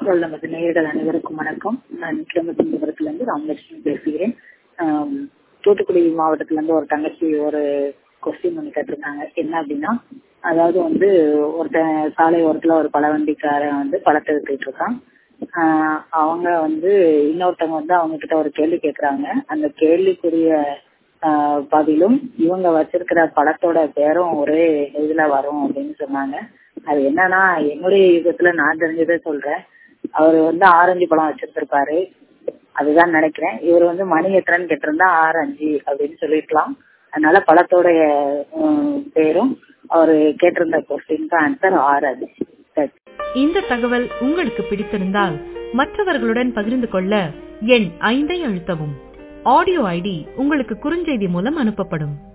குரல் நமது நேயர்கள் அனைவருக்கும் வணக்கம் நான் கிளம்பத்திலிருந்து இருந்து ராமலட்சுமி பேசுகிறேன் ஆம், தூத்துக்குடி மாவட்டத்துல இருந்து ஒரு தங்கச்சி ஒரு கொஸ்டின் ஒன்று கேட்டிருந்தாங்க என்ன அப்படின்னா அதாவது வந்து ஒருத்தன் சாலை ஓரத்துல ஒரு பழவண்டிக்காரன் வந்து பழத்தை வித்துட்டு இருக்கான் ஆஹ் அவங்க வந்து இன்னொருத்தவங்க வந்து அவங்க கிட்ட ஒரு கேள்வி கேக்குறாங்க அந்த கேள்விக்குரிய ஆஹ் பதிலும் இவங்க வச்சிருக்கிற படத்தோட பேரும் ஒரே இதுல வரும் அப்படின்னு சொன்னாங்க அது என்னன்னா என்னுடைய யுகத்துல நான் தெரிஞ்சதே சொல்றேன் அவர் வந்து ஆரஞ்சு பழம் வச்சிருந்திருப்பாரு அதுதான் நினைக்கிறேன் இவர் வந்து மணி எத்தனைன்னு கேட்டிருந்தா ஆரஞ்சு அப்படின்னு சொல்லிருக்கலாம் அதனால பழத்தோடைய உம், பேரும் அவர் கேட்டிருந்த கொஸ்டினுக்கு ஆன்சர் ஆரஞ்சு சரி இந்த தகவல் உங்களுக்கு பிடித்திருந்தால் மற்றவர்களுடன் பகிர்ந்து கொள்ள எண் ஐந்தை அழுத்தவும் ஆடியோ ஐடி உங்களுக்கு குறுஞ்செய்தி மூலம் அனுப்பப்படும்